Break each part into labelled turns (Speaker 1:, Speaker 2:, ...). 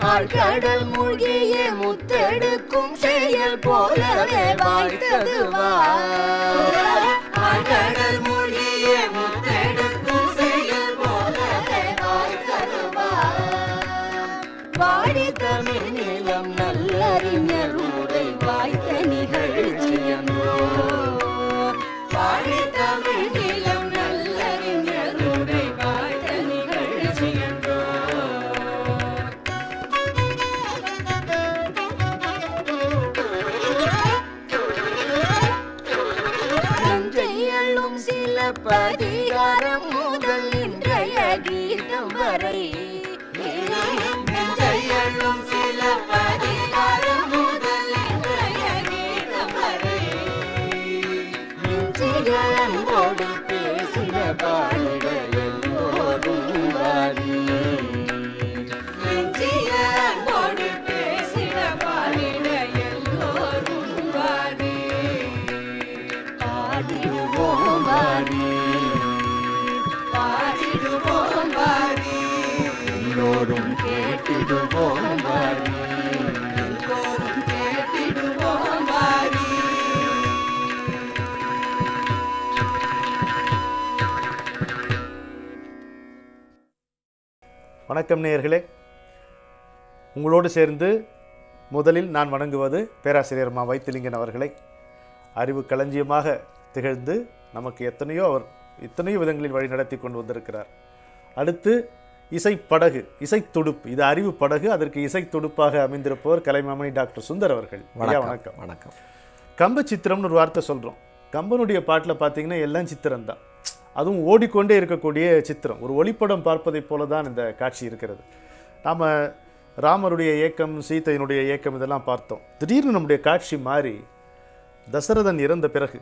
Speaker 1: ஆழ்கடல் மூழ்கிய முத்தெடுக்கும் செயல் போலவே வாய்த்தது ஆழ்கடல் மூழ்கிய முத்தெடுக்கும் செயல் போலவே வாய்த்தது வாடி தமிழ் நிலம் நல்லறிஞர் உரை வாய்த்த நிகழ்ச்சியன்றோ வாடி தமிழ் நிலம் நல்லறிஞர் உரை வாய்த்த நிகழ்ச்சியன்றோ நஞ்சையள்ளும் சில பதிகாரம் முதல் இன்றைய கீதம் வரை நஞ்சையள்ளும் சில பதிகாரம் முதல் இன்றைய கீதம் வரை நெஞ்சிகளோடு பேசின பாடிட எல்லோரும் வாரி நெஞ்சிகளோடு பேசின பாடிட எல்லோரும் வாரி பாடிடுவோம் வாரி பாடிடுவோம் வாரி எல்லோரும் கேட்டிடுவோம் வாரி எல்லோரும் கேட்டிடுவோம் வாரி
Speaker 2: வணக்கம் நேயர்களே உங்களோடு சேர்ந்து முதலில் நான் வணங்குவது பேராசிரியர் மா வைத்திலிங்கன் அவர்களை அறிவு களஞ்சியமாக திகழ்ந்து நமக்கு எத்தனையோ அவர் எத்தனையோ விதங்களில் வழி நடத்தி கொண்டு வந்திருக்கிறார் அடுத்து இசை படகு இசை துடுப்பு இது அறிவு படகு அதற்கு இசை துடுப்பாக அமைந்திருப்பவர் கலைமாமணி டாக்டர் சுந்தர் அவர்கள் ஐயா வணக்கம்
Speaker 3: வணக்கம்
Speaker 2: கம்ப சித்திரம்னு ஒரு வார்த்தை சொல்கிறோம் கம்பனுடைய பாட்டில் பார்த்தீங்கன்னா எல்லாம் சித்திரம் தான் அதுவும் ஓடிக்கொண்டே இருக்கக்கூடிய சித்திரம் ஒரு ஒளிப்படம் பார்ப்பதைப் போல தான் இந்த காட்சி இருக்கிறது நாம் ராமருடைய ஏக்கம் சீதையினுடைய ஏக்கம் இதெல்லாம் பார்த்தோம் திடீர்னு நம்முடைய காட்சி மாறி தசரதன் இறந்த பிறகு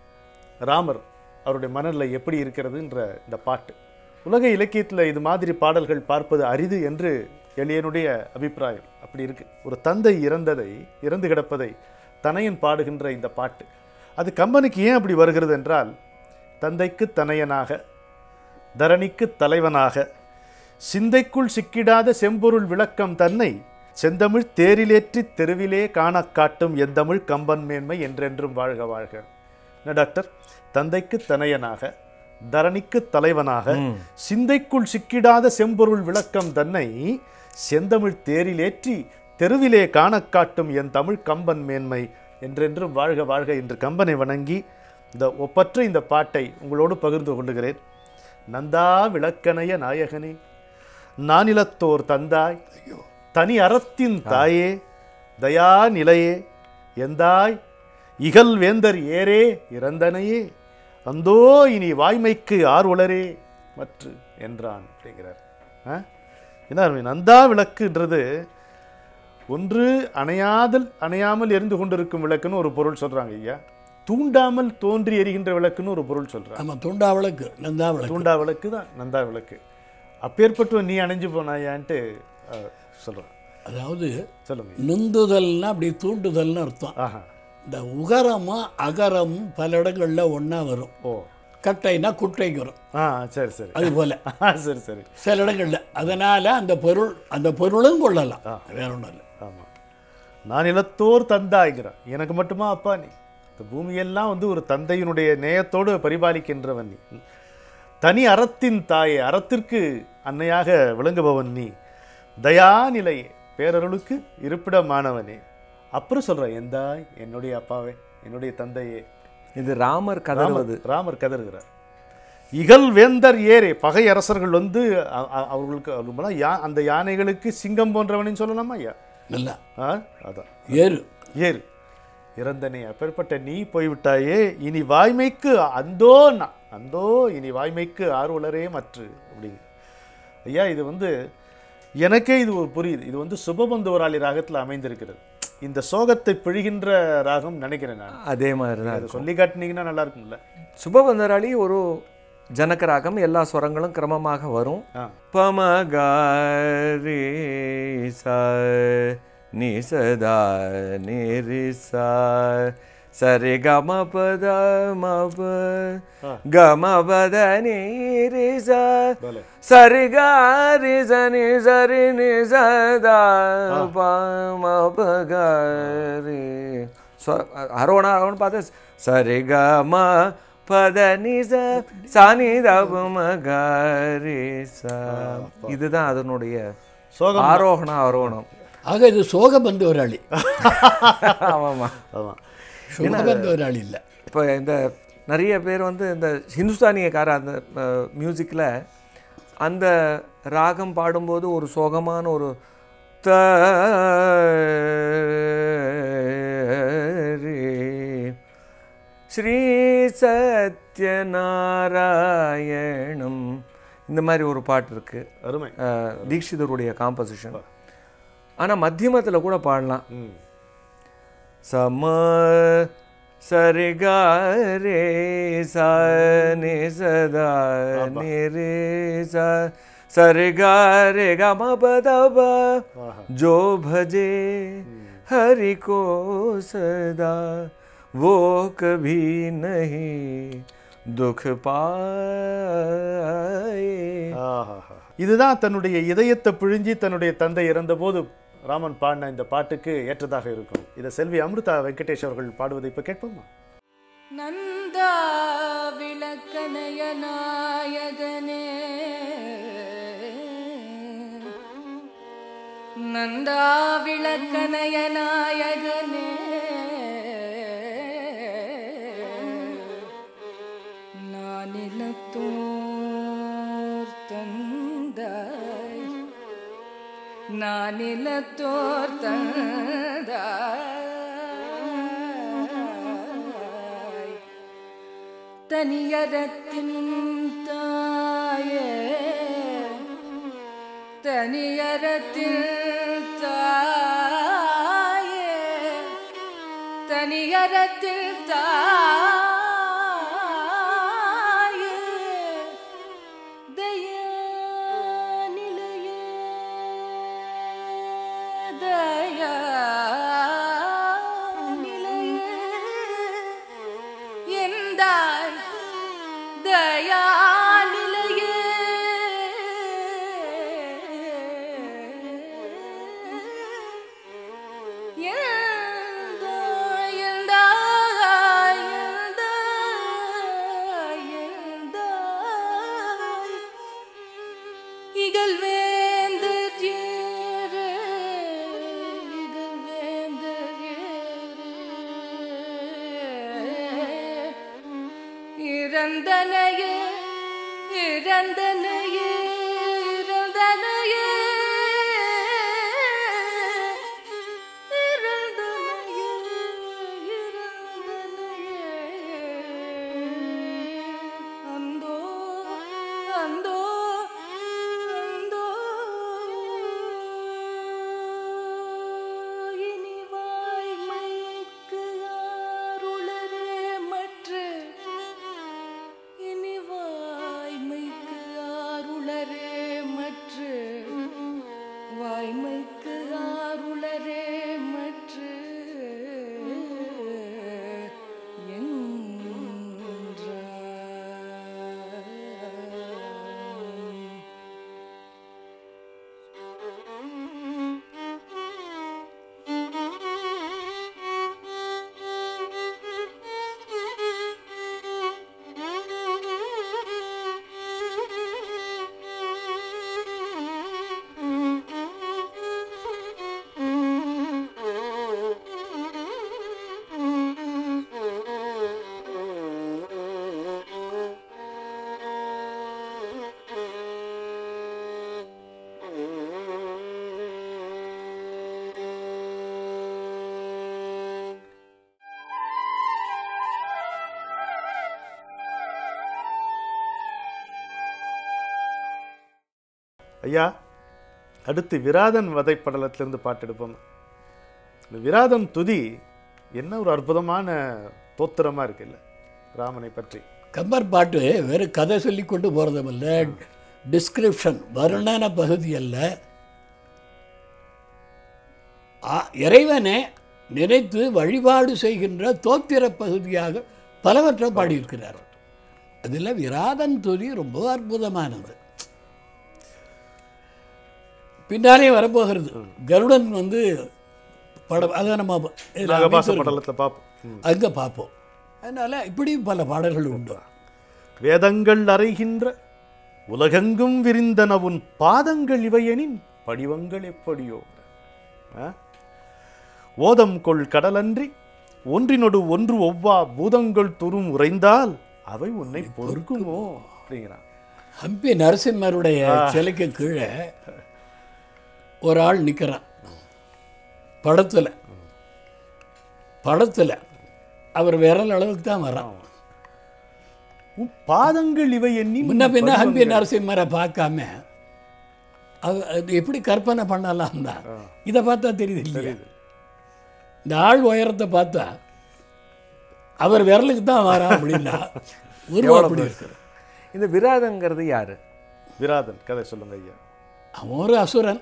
Speaker 2: ராமர் அவருடைய மனநிலை எப்படி இருக்கிறதுன்ற இந்த பாட்டு உலக இலக்கியத்தில் இது மாதிரி பாடல்கள் பார்ப்பது அரிது என்று எளியனுடைய அபிப்பிராயம் அப்படி இருக்கு ஒரு தந்தை இறந்ததை இறந்து கிடப்பதை தனையன் பாடுகின்ற இந்த பாட்டு அது கம்பனுக்கு ஏன் அப்படி வருகிறது என்றால் தந்தைக்கு தனையனாக தரணிக்கு தலைவனாக சிந்தைக்குள் சிக்கிடாத செம்பொருள் விளக்கம் தன்னை செந்தமிழ் தேரிலேற்றி தெருவிலே காணக் காட்டும் எந்தமிழ் கம்பன் மேன்மை என்றென்றும் வாழ்க வாழ்க என்ன டாக்டர் தந்தைக்கு தனையனாக தரணிக்கு தலைவனாக சிந்தைக்குள் சிக்கிடாத செம்பொருள் விளக்கம் தன்னை செந்தமிழ் தேரிலேற்றி தெருவிலே காணக் காட்டும் என் தமிழ் கம்பன் மேன்மை என்றென்றும் வாழ்க வாழ்க என்று கம்பனை வணங்கி இந்த ஒப்பற்ற இந்த பாட்டை உங்களோடு பகிர்ந்து கொள்ளுகிறேன் நந்தா விளக்கணைய நாயகனே நானிலத்தோர் தந்தாய் தனி அறத்தின் தாயே தயா நிலையே எந்தாய் இகல் வேந்தர் ஏரே இறந்தனையே அந்தோ இனி வாய்மைக்கு ஆர் உளரே மற்று என்றான் அப்படிங்கிறார் ஆ? என்ன அருமை? நந்தா விளக்குன்றது ஒன்று அணையாதல் அணையாமல் எரிந்து கொண்டிருக்கும் விளக்குன்னு ஒரு பொருள் சொல்றாங்க ஐயா தூண்டாமல் தோன்றி எரிகின்ற விளக்குன்னு ஒரு பொருள் சொல்றாங்க
Speaker 4: ஆமாம் துண்டா விளக்கு நந்தா விளக்கு
Speaker 2: தூண்டா விளக்கு தான் நந்தா விளக்கு அப்பேற்பட்டு நீ அணைஞ்சு போனாயான்ட்டு அஹ், சொல்றேன்
Speaker 4: அதாவது
Speaker 2: சொல்லுங்க
Speaker 4: நுந்துதல்னா அப்படி தூண்டுதல்னு அர்த்தம்
Speaker 2: ஆஹா
Speaker 4: இந்த உகரமும் அகரமும் பல இடங்களில் ஒன்றா வரும்
Speaker 2: ஓ
Speaker 4: கட்டைனா குட்டைக்கு வரும்
Speaker 2: ஆ சரி சரி
Speaker 4: அது போல
Speaker 2: ஆ, சரி சரி
Speaker 4: சில இடங்களில் அதனால் அந்த பொருள் அந்த பொருளும் கொள்ளலாம் வேற ஒன்றும் இல்லை
Speaker 2: ஆமாம் நான் நிலத்தோர் தந்தாய்கிறான் எனக்கு மட்டுமா அப்பா நீ இந்த பூமியெல்லாம் வந்து ஒரு தந்தையினுடைய நேயத்தோடு பரிபாலிக்கின்றவன் நீ தனி அறத்தின் தாயே அறத்திற்கு அன்னையாக விளங்குபவன் நீ தயாநிலையே பேரருளுக்கு இருப்பிடமானவனே அப்புறம் சொல்கிறேன் எந்தாய் என்னுடைய அப்பாவே என்னுடைய தந்தையே
Speaker 3: இது ராமர் கதறுவது
Speaker 2: ராமர் ராமர் கதறுகிறார் இகல் வேந்தர் ஏரே பகை அரசர்கள் வந்து அ- அ- அவர்களுக்கு அவர்களுக்கு யா அந்த யானைகளுக்கு சிங்கம் போன்றவனின்னு சொல்லலாமா ஐயா
Speaker 4: நல்லா
Speaker 2: ஆ அதான்
Speaker 4: ஏறு
Speaker 2: ஏறு இறந்தனே அப்பேற்பட்ட நீ போய்விட்டாயே இனி வாய்மைக்கு அந்தோ நான் அந்தோ இனி வாய்மைக்கு ஆர்வலரே மற்று அப்படிங்கிற ஐயா இது வந்து எனக்கே இது ஒரு புரியுது இது வந்து சுபபந்துவராளி ராகத்தில் அமைந்திருக்கிறது இந்த சோகத்தை பிழிகின்ற ராகம் நினைக்கிறேன் நான்
Speaker 3: அதே மாதிரி தான்
Speaker 2: அதை சொல்லி காட்டினீங்கன்னா நல்லா இருக்கும்ல
Speaker 3: சுபவந்தராளி ஒரு ஜனகராகம் எல்லா ஸ்வரங்களும் கிரமமாக வரும்
Speaker 2: ஆ
Speaker 3: பமகாரி ச நிசதா நிரிசா சரி கம பத மப கம பத நீ ரி ச
Speaker 2: பலே.
Speaker 3: சரி க ரி ச நி சரி நி சதா ப ம ப க ரி ஸ்வ- அரோணா அரோண் பார்த்து சரி க ம பத நி ச சா நி த ப ம க ரி ச இதுதான் அதனுடைய
Speaker 2: சோகம்
Speaker 3: ஆரோகண ஆரோகணம்
Speaker 4: ஆக இது சோகபந்தவராளி
Speaker 3: ஆமாம்மா
Speaker 2: ஆமாம்
Speaker 4: சுகபந்தவராளி இல்லை
Speaker 3: இப்போ இந்த நிறைய பேர் வந்து இந்த ஹிந்துஸ்தானியக்கார அந்த மியூசிக்கில் அந்த ராகம் பாடும்போது ஒரு சோகமான ஒரு த ஸ்ரீ சத்யநாராயணம் இந்த மாதிரி ஒரு பாட்டு இருக்கு
Speaker 2: அருமை
Speaker 3: அஹ், தீக்ஷிதருடைய காம்போசிஷன் ஆனால் மத்தியமத்தில் கூட பாடலாம்
Speaker 2: ம்
Speaker 3: சம சரி ரே சா நி சதா நி ரே சா சரி ரே க ம ப த ப जो भजे हरि को सदा वो कभी नहीं दुख पाए
Speaker 2: ஆஹாஹா. இதுதான் தன்னுடைய இதயத்தை பிழிஞ்சி தன்னுடைய தந்தை இறந்தபோது ராமன் பாடின இந்த பாட்டுக்கு ஏற்றதாக இருக்கும் இதை செல்வி அமிர்தா வெங்கடேஷ் அவர்கள் பாடுவதை இப்ப கேட்போமா
Speaker 1: நந்தா விளக்கனய நாயகனே நந்தா விளக்கனய நாயகனே நானிலத்தோர் தந்தாய் நானிலத்தோர் தந்தாய் தனியரத்தின் தாயே தனியரத்தில் தாயே தனியரத்தில் தாயே தயாநிலையே தயாநிலையே எந்தாய் தயாநிலையே எந்தாய், எந்தாய், எந்தாய், எந்தாய். இகழ்வேந்தர் ஏறு, இகழ்வேந்தர் ஏறு. இறந்தனையே இறந்தனையே இறந்தனையே இறந்தனையே இறந்தனையே அந்தோ அந்தோ அந்தோ இனி வாய்மைக்கு ஆருளரே மற்ற இனி வாய்மைக்கு ஆருளரே மற்ற வாய்மைக்கு ஆருளரே மற்ற என்றார்
Speaker 2: ஐயா அடுத்து விராதன் வதைப்படலத்திலிருந்து பாட்டு எடுப்போம் இந்த விராதன் துதி என்ன ஒரு அற்புதமான தோத்திரமா இருக்குல்ல ராமனை பற்றி
Speaker 4: கம்பர் பாட்டு வெறும் கதை சொல்லி கொண்டு போகிறதுமில்ல டிஸ்கிரிப்ஷன் வர்ணன பகுதி அல்ல ஆ- இறைவனே நினைத்து வழிபாடு செய்கின்ற தோத்திர பகுதியாக பலவற்றை பாடியிருக்கிறார் அதில் விராதன் துதி ரொம்ப அற்புதமானது பின்னாலே வரப்போகிறது கருடன் வந்து படம் அதை நம்ம இதுல
Speaker 2: நாகபாச
Speaker 4: அமைத்திருக்கோம்.
Speaker 2: படலத்தில் பார்ப்போம்
Speaker 4: அங்கே பார்ப்போம் அதனால் இப்படியும் பல பாடல்கள் உண்டு
Speaker 2: வேதங்கள் அறைகின்ற உலகெங்கும் விரிந்தன உன் பாதங்கள் இவையெனின் படிவங்கள் எப்படியோ ஆ? ஓதம் கொள் கடலன்றி ஒன்றினொடு ஒன்று ஒவ்வா பூதங்கள் துரும் உறைந்தால் அவை உன்னை பொறுக்குமோ அப்படிங்கிறான்
Speaker 4: ஹம்பி நரசிம்மருடைய சிலைக்கு கீழே ஒரு ஆள் நிற்கிறான் படத்தில் படத்தில் அவர் விரல் அளவுக்கு தான் வரான்
Speaker 2: உன் பாதங்கள் இவை எண்ணி
Speaker 4: முன்ன பின்ன ஹம்பி நரசிம்மரை பார்க்காம அது அது எப்படி கற்பனை பண்ணலாம் தான் இதை பார்த்தா தெரியுது இல்லையா இந்த ஆள் உயரத்தை பார்த்தா அவர் விரலுக்கு தான் வரா அப்படின்னா உருவம் அப்படி இருக்கு
Speaker 3: இந்த விராதங்கிறது யாரு
Speaker 2: விராதன் கதை சொல்லுங்க ஐயா
Speaker 4: அவன் ஒரு அசுரன்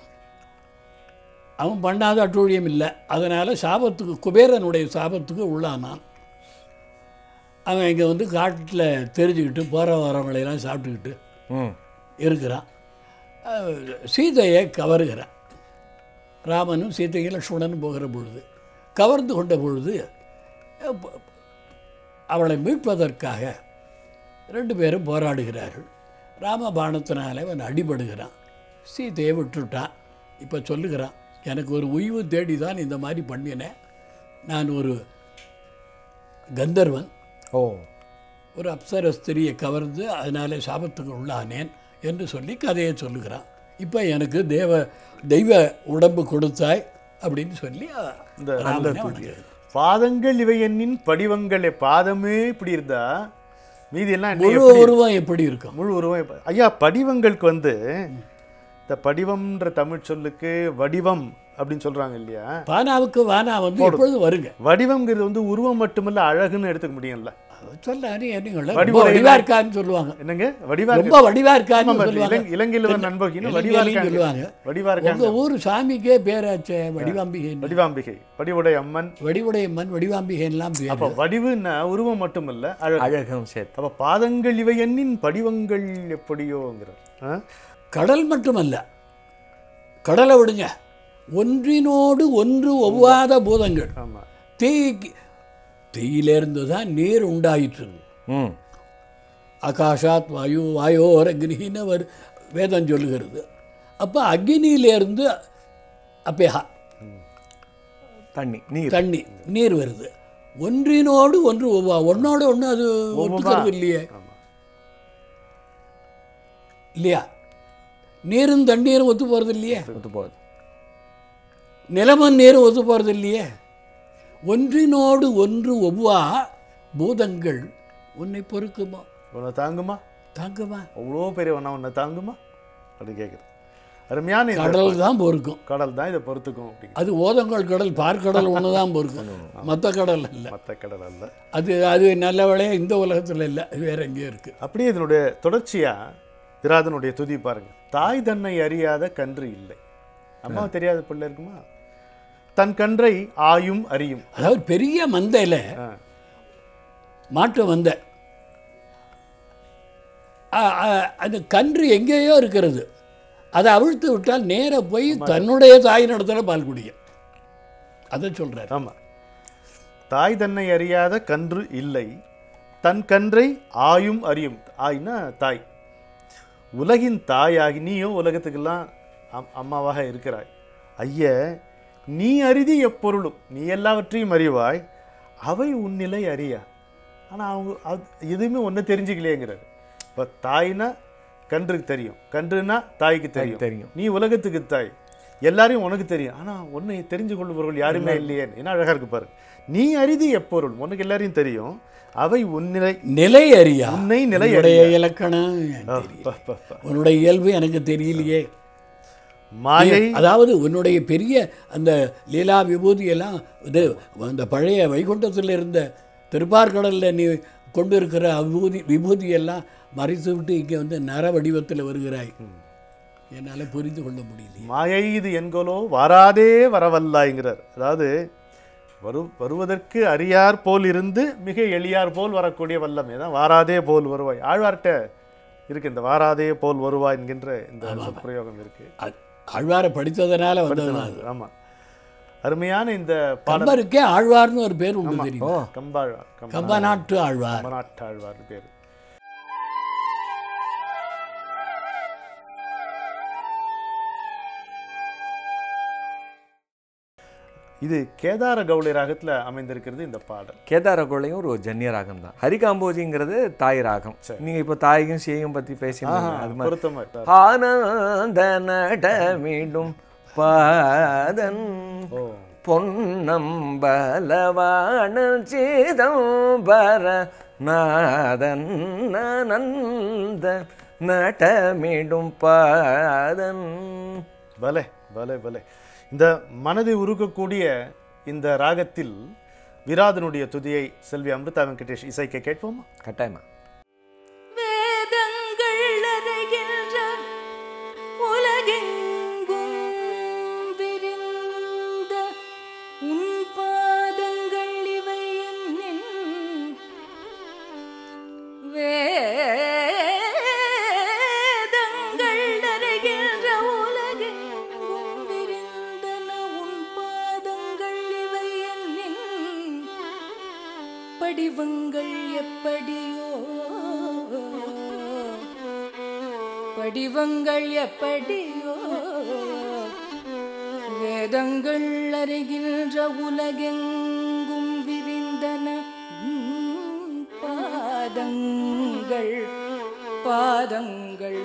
Speaker 4: அவன் பண்ணாத அட்டூழியம் இல்லை அதனால் சாபத்துக்கு குபேரனுடைய சாபத்துக்கு உள்ளானான் அவன் இங்கே வந்து காட்டில் தெரிஞ்சுக்கிட்டு போகிற வரவங்களையெல்லாம் சாப்பிட்டுக்கிட்டு
Speaker 3: ம்
Speaker 4: இருக்கிறான் அஹ் சீதையை கவருகிறான் ராமனும் சீதையும் லக்ஷ்மணனும் போகிற பொழுது கவர்ந்து கொண்ட பொழுது அஹ் ப- அவளை மீட்பதற்காக ரெண்டு பேரும் போராடுகிறார்கள் ராமபாணத்தினால அவன் அடிபடுகிறான் சீதையை விட்டுட்டான் இப்போ சொல்லுகிறான் எனக்கு ஒரு உய்வு தேடி தான் இந்த மாதிரி பண்ணினேன் நான் ஒரு கந்தர்வன்
Speaker 3: ஓ
Speaker 4: ஒரு அப்சர ஸ்திரியை கவர்ந்து அதனாலே சாபத்துக்கு உள்ளானேன் என்று சொல்லி கதையை சொல்லுகிறான் இப்போ எனக்கு தேவ தெய்வ உடம்பு கொடுத்தாய் அப்படின்னு சொல்லி அஹ்,
Speaker 2: இந்த
Speaker 4: ராமனை வணங்குகிறார்.
Speaker 2: பாதங்கள் இவை எண்ணின் படிவங்களே பாதமே இப்படி இருந்தா மீதி எல்லாம் என்ன
Speaker 4: முழு
Speaker 2: எப்படி
Speaker 4: உருவம் எப்படி இருக்கும்
Speaker 2: முழு உருவம் இப்ப- ஐயா படிவங்களுக்கு வந்து இந்த படிவம்ன்ற தமிழ் சொல்லுக்கு வடிவம் அப்படின்னு சொல்றாங்க இல்லையா
Speaker 4: பானாவுக்கு வானா வந்து எப்பொழுது வருங்க
Speaker 2: வடிவம்ங்கிறது வந்து உருவம் மட்டுமல்ல அழகுன்னு எடுத்துக்க முடியும்ல
Speaker 4: சொல்ல நீங்கள ரொம்ப
Speaker 2: வடிவுரை
Speaker 4: வடிவா இருக்கான்னு சொல்லுவாங்க
Speaker 2: என்னங்க வடிவா
Speaker 4: ரொம்ப வடிவா இருக்கான்னு
Speaker 2: ஆமா,
Speaker 4: சொல்லுவாங்க
Speaker 2: இலங்கை- இலங்கையில ஒரு நண்பகின்னு வடிவா
Speaker 4: இலங்கையிலையும்
Speaker 2: இருக்காங்க
Speaker 4: சொல்லுவாங்க
Speaker 2: வடிவா இருக்காங்க
Speaker 4: உங்க ஊர் சாமிக்கே பேராச்சே வடிவாம்பிகை
Speaker 2: வடிவாம்பிகை வடிவுடை அம்மன்
Speaker 4: வடிவுடையம்மன் வடிவாம்பிகைலாம் பேர்
Speaker 2: அப்ப வடிவுன்னா உருவம் மட்டுமல்ல அழகு
Speaker 3: அழகும் சேர்த்து
Speaker 2: அப்ப பாதங்கள் இவை எண்ணின் படிவங்கள் எப்படியோங்கிறார் ஆ?
Speaker 4: கடல் மட்டுமல்ல கடலை விடுங்க ஒன்றினோடு ஒன்று ஒவ்வாத பூதங்கள்
Speaker 2: ஆமா
Speaker 4: தீக்கு தீயிலிருந்து தான் நீர் உண்டாயிற்று
Speaker 3: ம்
Speaker 4: ஆகாஷாத் வாயு வாயோர் அக்னின்னு அவர் வேதம் சொல்லுகிறது அப்போ அக்னியிலேருந்து அப்பேஹா
Speaker 3: தண்ணி நீர்
Speaker 4: தண்ணி நீர் வருது ஒன்றினோடு ஒன்று ஒவ்வா ஒன்னோட ஒன்று அது ஒத்துக்கிறது இல்லையே இல்லையா நீரும் தண்ணீரும் ஒத்து போகிறது இல்லையே
Speaker 3: ஒத்து போகுது
Speaker 4: நிலமும் நீரும் ஒத்து போகிறது இல்லையே ஒன்றினோடு ஒன்று ஒவ்வா பூதங்கள் உன்னை பொறுக்குமா
Speaker 2: உன்னை தாங்குமா
Speaker 4: தாங்குமா
Speaker 2: அவ்வளோ பெரிய ஒன்றா உன்னை தாங்குமா அப்படின்னு கேட்குறது அருமையான இந்த
Speaker 4: கடல் தான் பொறுக்கும்
Speaker 2: கடல் தான் இதை பொறுத்துக்கும் அப்படிங்கிற
Speaker 4: அது ஓதங்கல் கடல் பார்க்கடல் ஒன்று தான் பொறுக்கும் மற்ற கடல் இல்லை
Speaker 2: மற்ற கடல் அல்ல
Speaker 4: அது அது நல்ல வேலையாக இந்த உலகத்தில் இல்லை வேற எங்கேயும் இருக்குது
Speaker 2: அப்படியே இதனுடைய தொடர்ச்சியா விராதனுடைய துதி பாருங்க தாய் தன்னை அறியாத கன்று இல்லை அம்மா தெரியாத பிள்ளை இருக்குமா தன் கன்றை ஆயும் அறியும்
Speaker 4: அதாவது பெரிய மந்தையில்
Speaker 2: ஆ.
Speaker 4: மாட்டு மந்தை ஆ- ஆ- அந்த கன்று எங்கேயோ இருக்கிறது அதை அவிழ்த்து விட்டால் நேரா போய் தன்னுடைய தாயின் இடத்துல பால் குடிக்கும் அதை சொல்றாரு
Speaker 2: ஆமா தாய் தன்னை அறியாத கன்று இல்லை தன் கன்றை ஆயும் அறியும் ஆய்னா தாய் உலகின் தாயாகி நீயும் உலகத்துக்கெல்லாம் அம்- அம்மாவாக இருக்கிறாய் ஐய நீ அறிதி எப்பொருளும் நீ எல்லாவற்றையும் அறிவாய் அவை உன்னிலை அறியா ஆனால் அவங்க அது- எதுவுமே ஒன்று தெரிஞ்சுக்கலையேங்கிறாரு இப்போ தாய்னா கன்றுக்கு தெரியும் கன்றுனா தாய்க்கு தெரியும்
Speaker 3: தெரியும்.
Speaker 2: நீ உலகத்துக்கு தாய் எல்லாரையும் உனக்கு தெரியும் ஆனால் உன்னை தெரிஞ்சு கொள்பவர்கள் யாருமே இல்லையே என்ன அழகா இருக்கு பாரு நீ அறிதி எப்பொருள் உனக்கு எல்லாரையும் தெரியும் அவை உன்னிலை
Speaker 4: நிலை அறியா
Speaker 2: உன்னை நிலை
Speaker 4: உன்னுடைய
Speaker 2: அறியா.
Speaker 4: இலக்கணம் எனக்கு தெரியல.
Speaker 2: ப- ப- ப.
Speaker 4: உன்னுடைய இயல்பு எனக்கு தெரியலையே
Speaker 2: மாயை
Speaker 4: அதாவது உன்னுடைய பெரிய அந்த லீலா விபூதி எல்லாம் இது அந்த பழைய வைகுண்டத்தில் இருந்த திருப்பார்கடலில் நீ கொண்டு இருக்கிற விபூதி விபூதி எல்லாம் மறைத்து விட்டு இங்கே வந்து நர வடிவத்தில் வருகிறாய் என்னால் புரிந்து கொள்ள முடியலையே
Speaker 2: மாயை இது என்கொலோ வாராதே வரவல்லாய்ங்கிறார் அதாவது வரு வருவதற்கு அறியார் போல் இருந்து மிக எளியார் போல் வரக்கூடிய வல்லமை தான் வாராதே போல் வருவாய் ஆழ்வார்கிட்ட இருக்கு இந்த வாராதே போல் வருவாய் என்கின்ற இந்த சொற்பிரயோகம் இருக்கு
Speaker 4: அது ஆழ்வாரை படித்ததனால வந்தது அது.
Speaker 2: ஆமா அருமையான இந்த பாடல்
Speaker 4: கம்பருக்கே ஆழ்வார்னு ஒரு பேர் உண்டு தெரியும்
Speaker 2: கம்பாழ்வார்
Speaker 4: கம்ப நாட்டு ஆழ்வார்
Speaker 2: கம்பநாட்டாழ்வார் பேர் இது கேதார கௌளி ராகத்துல அமைந்திருக்கிறது இந்த பாடல்
Speaker 3: கேதார கொள்ளையும் ஒரு ஜன்னிய ராகம் தான் ஹரிகாம்போஜிங்கிறது தாய் ராகம் நீங்க இப்போ தாய்க்கும் சேயும் பத்தி பேசினீங்க அது மாதிரி
Speaker 2: பொருத்தமா இருக்கு.
Speaker 3: ஆனந்த நடமிடும் பாதன்
Speaker 2: ஓ
Speaker 3: பொன்னம்பலவாணல் சிதம்பர நாதன் நந்த நடமிடும் பாதன்
Speaker 2: பலே பலே பலே இந்த மனதை உருக்கக்கூடிய இந்த ராகத்தில் விராதனுடைய துதியை செல்வி அமிர்தா வெங்கடேஷ் இசைக்க கேட்போமா
Speaker 3: கட்டாயமா
Speaker 1: வேதங்கள் அறைகின்ற உலகெங்கும் விரிந்த உன் பாதங்கள் இவை என்னின் வேதங்கள் அறைகின்ற உலகெங்கும் விரிந்தன உன் பாதங்கள் இவை என்னின் படிவங்கள் எப்படியோ படிவங்கள் எப்படியோ வேதங்கள் அறிகின்ற உலகெங்கும் விரிந்தன உம் பாதங்கள் பாதங்கள்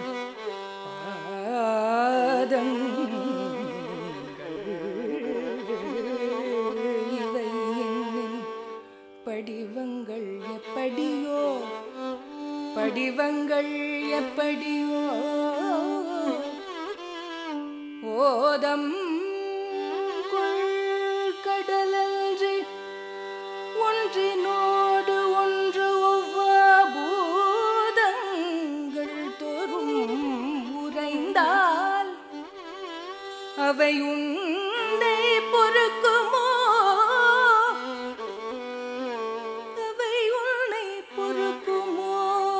Speaker 1: பாதங்கள் இவை என்னின் படிவங்கள் எப்படியோ படிவங்கள் எப்படியோ ஓதம் கடலன்றி ஒன்றினோடு ஒன்று ஒவ்வா பூதங்கள் தோறும் உறைந்தால் அவை உன்னை பொறுக்குமோ அவை உன்னை பொறுக்குமோ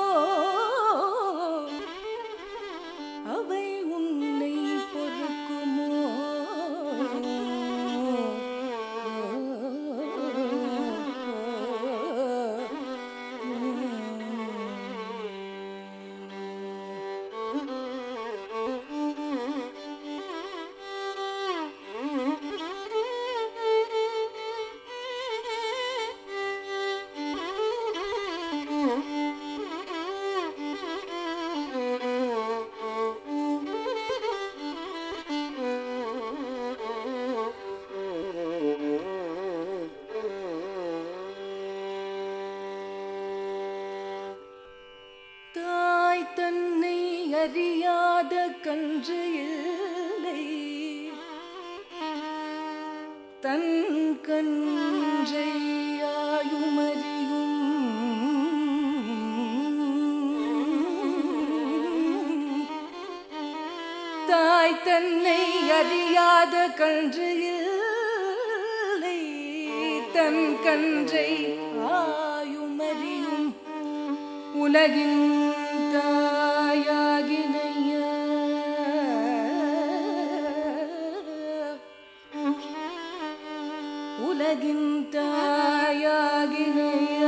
Speaker 1: அவை உன்னை பொறுக்குமோ தாய் தன்னை அறியாத கன்று இல்லை தன் கன்றை ஆயுமறியும் தாய் தன்னை அறியாத கன்று இல்லை தன் கன்றை ஆயுமறியும் உலகின் தாயாகினைய உலகின் தாயாகினைய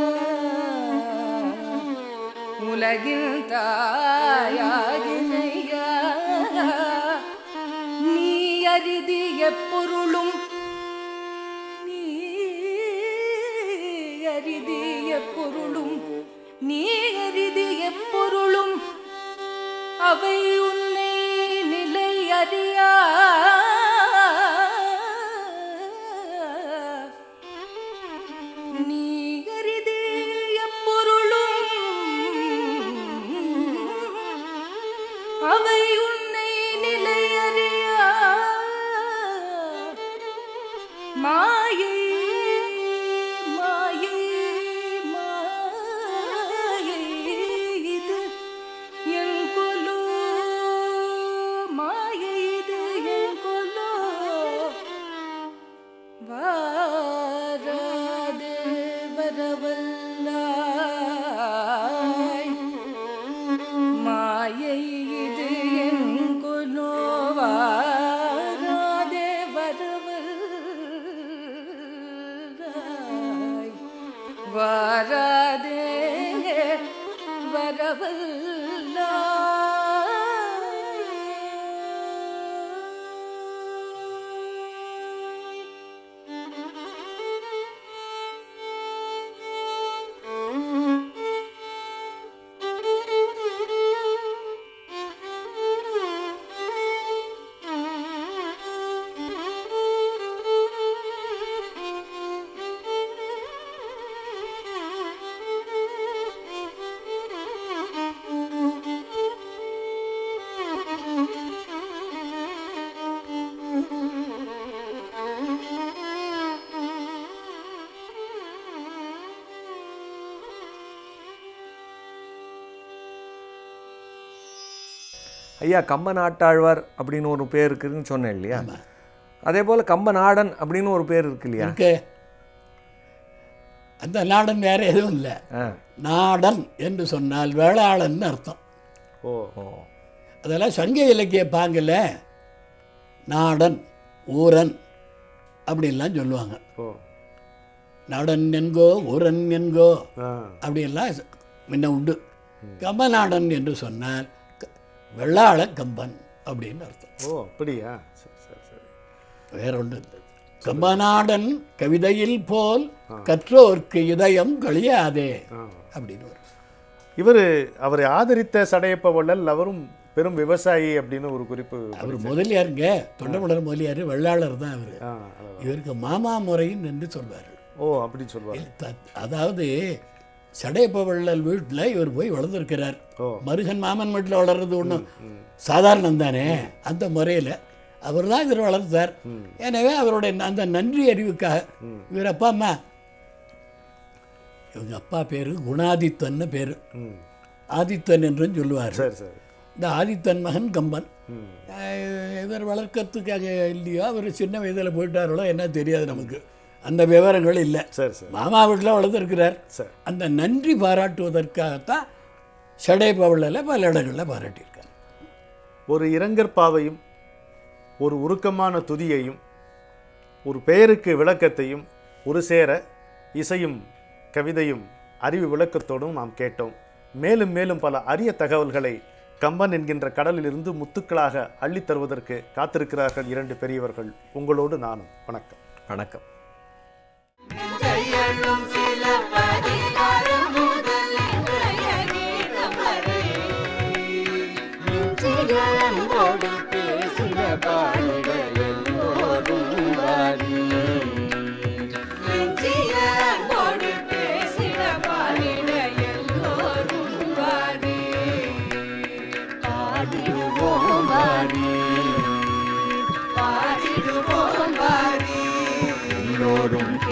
Speaker 1: உலகின் தாயாகினைய நீ அரிதி எப்பொருளும் நீ அரிதி எப்பொருளும் நீ அரிதி எப்பொருளும் அவை உன்னை நிலை அறியா நீ அரிதி எப்பொருளும் அவை உன்னை நிலை அறியா மாயை மாயை மாயை இது என் கொலோ மாயை இது என் கொலோ வார
Speaker 3: ஐயா கம்ப நாட்டாழ்வார் அப்படின்னு ஒரு பேர் இருக்குதுன்னு சொன்னேன் இல்லையா அதே போல் கம்ப நாடன் அப்படின்னு ஒரு பேர் இருக்கு இல்லையா
Speaker 4: இருக்கு அந்த நாடன் வேற எதுவும் இல்லை
Speaker 3: ஆ
Speaker 4: நாடன் என்று சொன்னால் வேளாளன் அர்த்தம்
Speaker 2: ஓ
Speaker 3: ஓ
Speaker 4: அதெல்லாம் சங்க இலக்கிய பாங்கில் நாடன் ஊரன் அப்படின்லாம் சொல்லுவாங்க
Speaker 2: ஓ
Speaker 4: நாடன் என்கோ ஊரன் என்கோ
Speaker 2: ஆ
Speaker 4: அப்படியெல்லாம் ச- முன்ன உண்டு கம்பநாடன் என்று சொன்னால் க- வெள்ளாள கம்பன் அப்படின்னு அர்த்தம்
Speaker 2: ஓ அப்படியா சரி சரி சரி
Speaker 4: வேற ஒன்று கம்பநாடன் கவிதையில் போல் கற்றோர்க்கு இதயம் கழியாதே அப்படின்னு வரும்
Speaker 2: இவர் அவரை ஆதரித்த சடையப்ப வள்ளல் அவரும் பெரும் விவசாயி அப்படின்னு ஒரு குறிப்பு
Speaker 4: அவர் முதலியாருங்க தொண்டமலர் முதலியார் வெள்ளாளர் தான் அவர்
Speaker 2: ஆ, அதான்.
Speaker 4: இவருக்கு மாமா முறைன்னு என்று சொல்வார்கள்
Speaker 2: ஓ அப்படின்னு சொல்லுவாங்க
Speaker 4: த- அதாவது சடையப்ப வள்ளல் வீட்டில் இவர் போய் வளர்ந்துருக்கிறார்
Speaker 2: ஓ.
Speaker 4: மருகன் மாமன் வீட்டில் வளர்றது ஒன்றும் சாதாரணம் தானே அந்த முறையில் அவர் தான் இவர் வளர்த்தார் எனவே அவருடைய ந- அந்த நன்றி அறிவுக்காக இவர் அப்பா அம்மா இவங்க அப்பா பேர் குணாதித்தன்னு பேர்
Speaker 2: ம்
Speaker 4: ஆதித்தன் என்றும் சொல்லுவார்
Speaker 2: சரி சரி
Speaker 4: இந்த ஆதித்தன் மகன் கம்பன் அஹ் இவர் வளர்க்கறதுக்காக இல்லையோ அவர் சின்ன வயதில் போயிட்டார்களோ என்ன தெரியாது நமக்கு அந்த விவரங்கள் இல்லை
Speaker 2: சரி சரி
Speaker 4: மாமா வீட்டில் வளர்ந்துருக்கிறார்
Speaker 2: சரி
Speaker 4: அந்த நன்றி பாராட்டுவதற்காகத்தான் சடை பவளில் பல இடங்களில் பாராட்டியிருக்கார்
Speaker 2: ஒரு இரங்கற்பாவையும் ஒரு உருக்கமான துதியையும் ஒரு பெயருக்கு விளக்கத்தையும் ஒரு சேர இசையும் கவிதையும் அறிவு விளக்கத்தோடும் நாம் கேட்டோம் மேலும் மேலும் பல அரிய தகவல்களை கம்பன் என்கின்ற கடலிலிருந்து முத்துக்களாக அள்ளித் தருவதற்கு காத்திருக்கிறார்கள் இரண்டு பெரியவர்கள் உங்களோடு நானும் வணக்கம்
Speaker 3: வணக்கம்
Speaker 1: ஜெயலும் சில பதிகாரம் முதல் இன்றைய கீதம் வரை நெஞ்சிலன்போடு பேசின பாடிட எல்லோரும் வாரி நெஞ்சிலன்போடு பேசின பாடிட எல்லோரும் வாரி பாடிடுவோம் வாரி பாடிடுவோம் வாரி எல்லோரும்